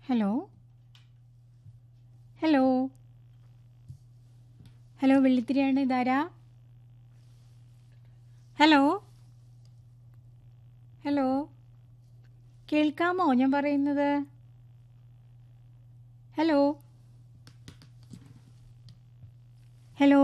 Hello hello hello വെള്ളിത്തിരിയാണ് ഇതാരാ hello hello കേൾക്കാമോ ഞാൻ പറയുന്നത് ഹലോ ഹലോ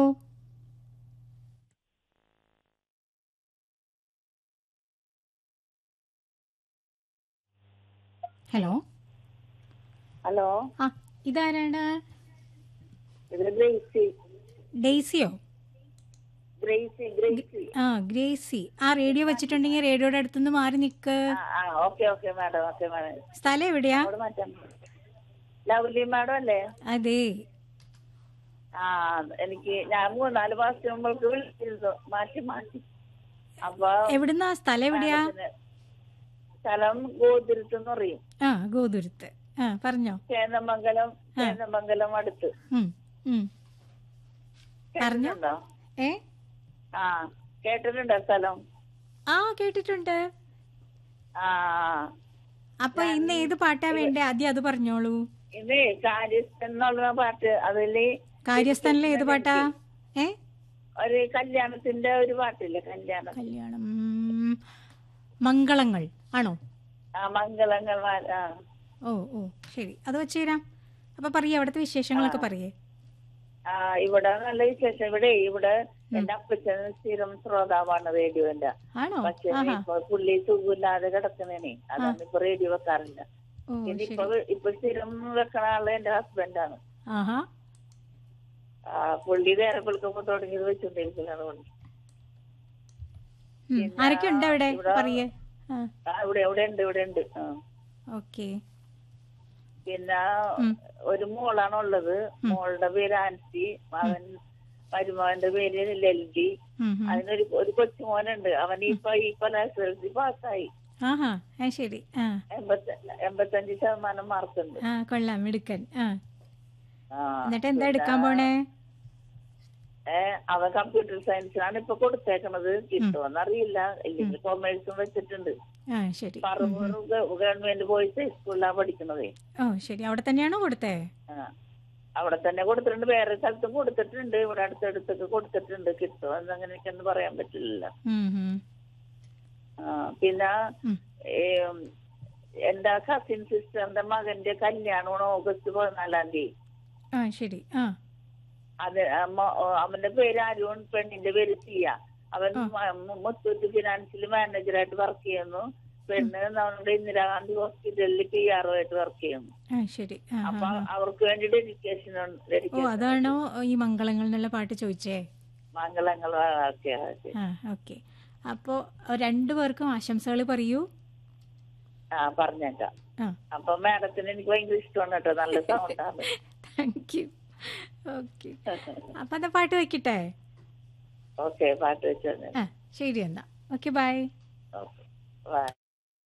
ഹലോ ഹലോ ആ ഇതാരാണ് ഇത് ഗ്രേസി ഡെയ്സിയോ ഗ്രേസി ഗ്രേസി ആ ഗ്രേസി ആ റേഡിയോ വെച്ചിട്ടുണ്ടെങ്കിൽ റേഡിയോയുടെ അടുത്തുനിന്ന് മാറി നിൽക്ക് ആ ആ okay okay madam okay madam സ്ഥലം എവിടെയാ അവിടെ മാറ്റാം ലവ്ലി മാഡം അല്ലേ അതെ ആ എനിക്ക് ഞാൻ മൂന്നാല് മാസത്തിന് മുമ്പ് വിളിച്ചിരുന്നു മാറ്റി മാറ്റി അപ്പൊ എവിടുന്നാ സ്ഥലം എവിടെയാ മാഡത്തിന് സ്ഥലം ഗോതിരത്ത് എന്ന് പറയും ആ ഗോതുരത്ത് ആ പറഞ്ഞോ ചേന്നമംഗലം ചേന്നമംഗലം അടുത്ത് ഉം, ഉം. പറഞ്ഞോ. കേട്ടിട്ടുണ്ടോ ഏ ആ കേട്ടിട്ടുണ്ടോ സ്ഥലം ആ കേട്ടിട്ടുണ്ട് ആ അപ്പൊ ഇന്ന് ഏത് പാട്ടാ വേണ്ടേ ആദ്യം അത് പറഞ്ഞോളൂ ഇത് കാര്യസ്ഥൻ എന്നുള്ള പാട്ട് അതില് കാര്യസ്ഥാനിലെ ഏത് പാട്ടാ ഏ ഒരു കല്യാണത്തിന്റെ ഒരു പാട്ടില്ലേ കല്യാണം കല്യാണം ഉം, മംഗളങ്ങൾ ആണോ ആ മംഗളങ്ങൾ മാ- ആ ഓ ഓ ശരി അത് വെച്ചുതരാം അപ്പൊ പറയേ അവിടുത്തെ വിശേഷങ്ങളൊക്കെ പറയേ ആ ഇവിടെ നല്ല വിശേഷം ഇവിടെ ഇവിടെ എന്റെ അപ്പച്ചൻ സ്ഥിരം ശ്രോതാവാണ് റേഡിയോന്റെ ആണോ പക്ഷെ ആഹാ ഇപ്പൊ പുള്ളി സുഖമില്ലാതെ കിടക്കുന്നേനെ അതാണ് ഇപ്പൊ റേഡിയോ വെക്കാറില്ല ഓ പിന്നെ ശരി ഇപ്പൊ ഇപ്പൊ സ്ഥിരം വെക്കണ ആള് എന്റെ ഹസ്ബൻഡാണ് ആഹാ ആ പുള്ളി നേരെ വിളിക്കുമ്പോ തുടങ്ങിയത് വെച്ചോണ്ടിരിക്കുന്നത് കൊണ്ട് ഉം, ആരൊക്കെ ഉണ്ട് അവിടെ ഇവിടെ- പറയേ ആ ആ ഇവിടെ ഇവിടെ ഉണ്ട് ഇവിടെ ഉണ്ട് ആ ഓക്കെ പിന്നെ ഉം. ഒരു മോളാണ് ഉള്ളത് മോളുടെ പേര് ആൻസി മകൻ മരുമകന്റെ പേര് ലൽബി ഉം, ഉം. അതിനൊരു ഒരു കൊച്ചുമോനുണ്ട് അവൻ ഇപ്പൊ ഈ കൊല്ലം എസ് എൽ സി പാസ്സായി ആഹാ ആ ശരി ആ എൺപത്തി എൺപത്തഞ്ച് ശതമാനം മാർക്കുണ്ട് ആ കൊള്ളാം എടുക്കൻ ആ ആ എന്നിട്ട് എന്താ എടുക്കാൻ പോണേ ഏ അവൻ കമ്പ്യൂട്ടർ സയൻസിനാണ് ഇപ്പൊ കൊടുത്തേക്കണത് കിട്ടുമെന്ന് അറിയില്ല ഇല്ലെങ്കിൽ കൊമേഴ്സും വെച്ചിട്ടുണ്ട് ആ ശരി പറവൂർ ഗവൺമെന്റ് ബോയ്സ് സ്കൂളിലാണ് പഠിക്കണതേ ഓ ശരി അവിടെ തന്നെയാണോ കൊടുത്തേ ആ അവിടെ തന്നെ കൊടുത്തിട്ടുണ്ട് വേറെ സ്ഥലത്തും കൊടുത്തിട്ടുണ്ട് ഇവിടെ അടുത്തടുത്തൊക്കെ കൊടുത്തിട്ടുണ്ട് കിട്ടുമെന്ന് അങ്ങനെയൊക്കെ പറയാൻ പറ്റില്ല ഉം, ഉം. ആ, പിന്നെ ഉം. ഏം, എന്റെ കസിൻ സിസ്റ്ററിന്റെ മകന്റെ കല്യാണമാണ് ഓഗസ്റ്റ് പതിനാലാം തീയതി ആ ശരി ആ അത് അമ്മ- ഓ, അവന്റെ പേര് അരുൺ പെണ്ണിന്റെ പേര് സിയ അവൻ മ- മുത്തൂറ്റ് ഫിനാൻസിൽ മാനേജറായിട്ട് വർക്ക് ചെയ്യുന്നു പെണ്ണ് നമ്മുടെ ഇന്ദിരാഗാന്ധി ഹോസ്പിറ്റലിൽ പി ആർഒ ആയിട്ട് വർക്ക് ചെയ്യുന്നു ആ ശരി ആ അപ്പൊ ആ, ആ. അവർക്ക് വേണ്ടി ഡെഡിക്കേഷൻ ഓ ഡെഡിക്കേഷൻ അതാണോ ഈ മംഗളങ്ങൾ എന്നുള്ള പാട്ട് ചോദിച്ചേ മംഗളങ്ങൾ ഒക്കെ ആ ഓക്കെ അപ്പോ രണ്ടു പേർക്കും ആശംസകൾ പറയൂ ആ പറഞ്ഞേക്കാം ആ അപ്പൊ മാഡത്തിന് എനിക്ക് ഭയങ്കര ഇഷ്ടമാണ് കേട്ടോ നല്ല സൗണ്ടാണ് താങ്ക് യു ഓക്കെ അപ്പൊ എന്താ പാട്ട് വെക്കട്ടെ ഓക്കെ പാട്ട് വെച്ചു ആ ശരി എന്നാ ഓക്കെ ബൈ ഓക്കെ ബൈ